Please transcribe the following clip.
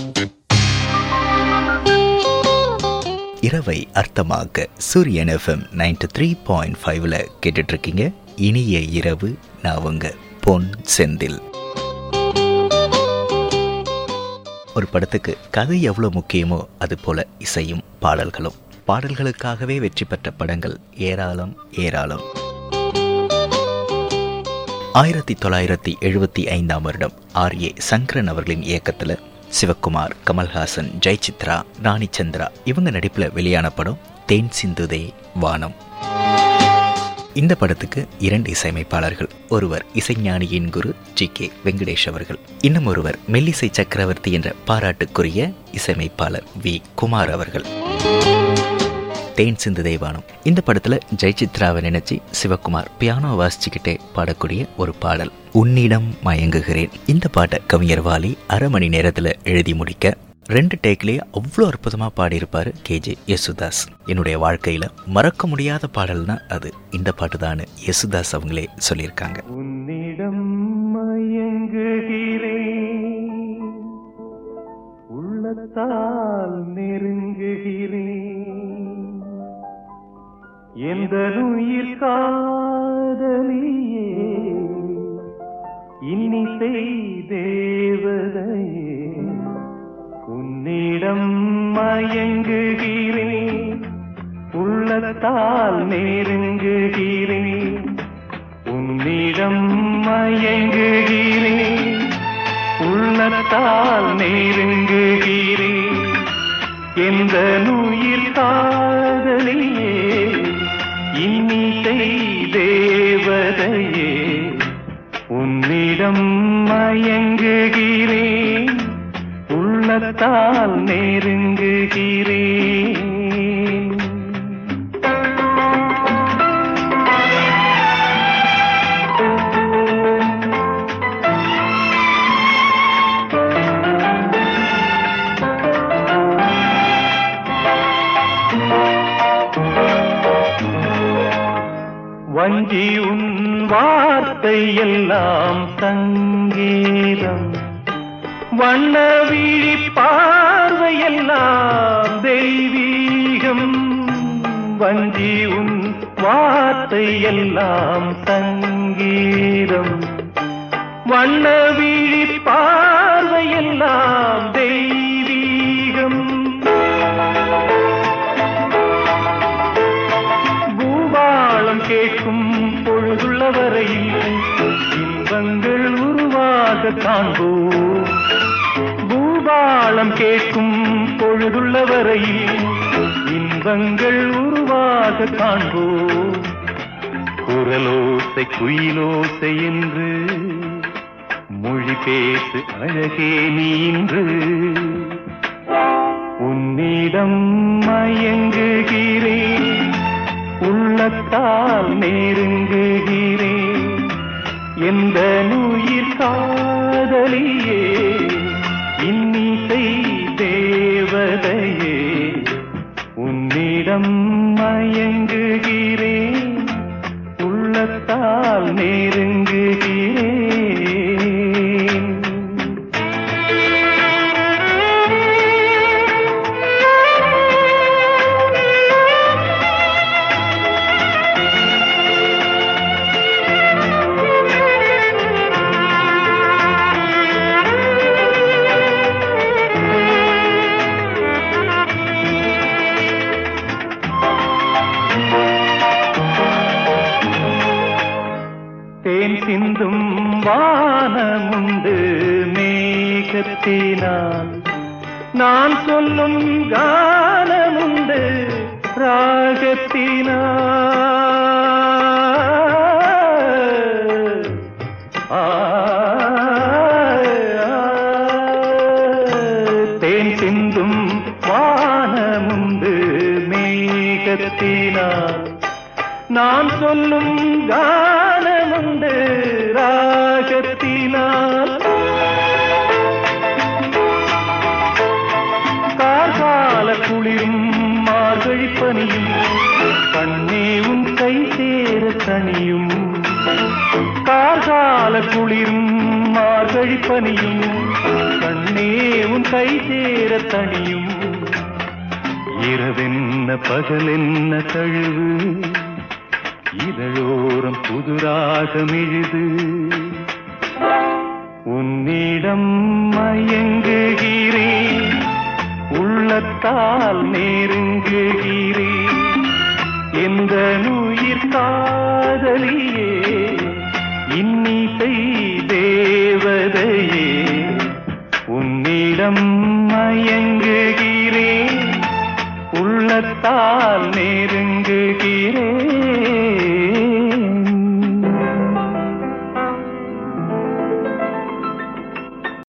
இரவை அர்த்தமாக்க சூரியன் FM ninety three point ஃபைவ்ல கேட்டுட்டு இருக்கீங்க இனிய இரவு நான் உங்க பொன் செந்தில் ஒரு படத்துக்கு கதை எவ்வளோ முக்கியமோ அது போல இசையும் பாடல்களும் பாடல்களுக்காகவே வெற்றி பெற்ற படங்கள் ஏராளம் ஏராளம் ஆயிரத்தி தொள்ளாயிரத்தி எழுபத்தி ஐந்தாம் வருடம் ஆர் ஏ சங்கரன் அவர்களின் இயக்கத்தில் சிவகுமார் கமல்ஹாசன் ஜெயசித்ரா ராணி சந்திரா இவங்க நடிப்பில் வெளியான படம் தேன் சிந்துதே வானம் இந்த படத்துக்கு இரண்டு இசையமைப்பாளர்கள் ஒருவர் இசைஞானியின் குரு ஜி கே வெங்கடேஷ் அவர்கள் இன்னும் ஒருவர் மெல்லிசை சக்கரவர்த்தி என்ற பாராட்டுக்குரிய இசையமைப்பாளர் வி குமார் அவர்கள் தேன் சிந்து தேவானம் இந்த படத்துல ஜெயசித்ராவை நினைச்சு சிவகுமார் பியானோ வாசிச்சுக்கிட்டே பாடக்கூடிய ஒரு பாடல் உன்னிடம் மயங்குகிறேன் இந்த பாட்டை கவிஞர் வாலி அரை மணி நேரத்துல எழுதி முடிக்க ரெண்டு டேக்லேயே அவ்வளோ அற்புதமாக பாடியிருப்பார் கேஜே யேசுதாஸ் என்னுடைய வாழ்க்கையில் மறக்க முடியாத பாடல்னா அது இந்த பாட்டு தான் யேசுதாஸ் அவங்களே சொல்லியிருக்காங்க உன்னிடம் மயங்குகிறேன் உள்ளத்தால் நெருங்குகிறேன் எந்த உயிர் காதலியே இன்னிசை தேவதையே உன்னிடம் மயங்குகிறேன் உள்ளத்தால் நெருங்குகிறேன் உன்னிடம் மயங்குகிறேன் உள்ளத்தால் நெருங்குகிறேன் எந்த நுயிர் காதலியே இன்னிசை தேவதையே உன்னிடம் மயங்குகிறேன் உள்ளத்தால் நெருங்குகிறேன் வஞ்சி உன் வார்த்தை எல்லாம் சங்கீதம் வண்ண விழி பார்வையெல்லாம் தெய்வீகம் வஞ்சி உன் வார்த்தை எல்லாம் சங்கீதம் வண்ண விழி பார்வையெல்லாம் தெய்வீகம் பூபாளம் கேட்கும் பொழுதுள்ள வரையில் இன்பங்கள் உருவாக காண்போம் பூபாளம் கேட்கும் பொழுதுள்ள வரையில் இன்பங்கள் உருவாக காண்போம் குரலோசை குயிலோசை என்று மொழி பேசு அழகே நீன்று உன்னிடம் மயங்குகிறேன் உள்ளத்தால் நெருங்குகிறேன் எந்த நுயிர் காதலியே இன்னிசை தேவதையே உன்னிடம் மயங்குகிறேன் உள்ளத்தால் நெருங்குகிறேன் தேன் சிந்தும் வானமுண்டு மேகத்தினால் நான் சொல்லும் கானமுண்டு ராகத்தினால் ஆ, ஆ, தேன் சிந்தும் வானமுண்டு மேகத்தினால் நான் சொல்லும் கானமுண்டு ராகத்தினால் கார்கால குளிரும் மார்கழி பனியும் கண்ணே உன் கை சேர தனியும் கார்கால குளிரும் மார்கழி பனியும் கண்ணே உன் கை சேர தனியும் இரவென்ன பகலென்ன தழுவு இதழோரம் புதுராகம் எழுது உன்னிடம் மயங்குகிறேன் உள்ளத்தால் நெருங்குகிறேன் எந்த உயிர் காதலியே இன்னிசை தேவதையே உன்னிடம் மயங்குகிறேன் உள்ளத்தால் நெருங்குகிறேன்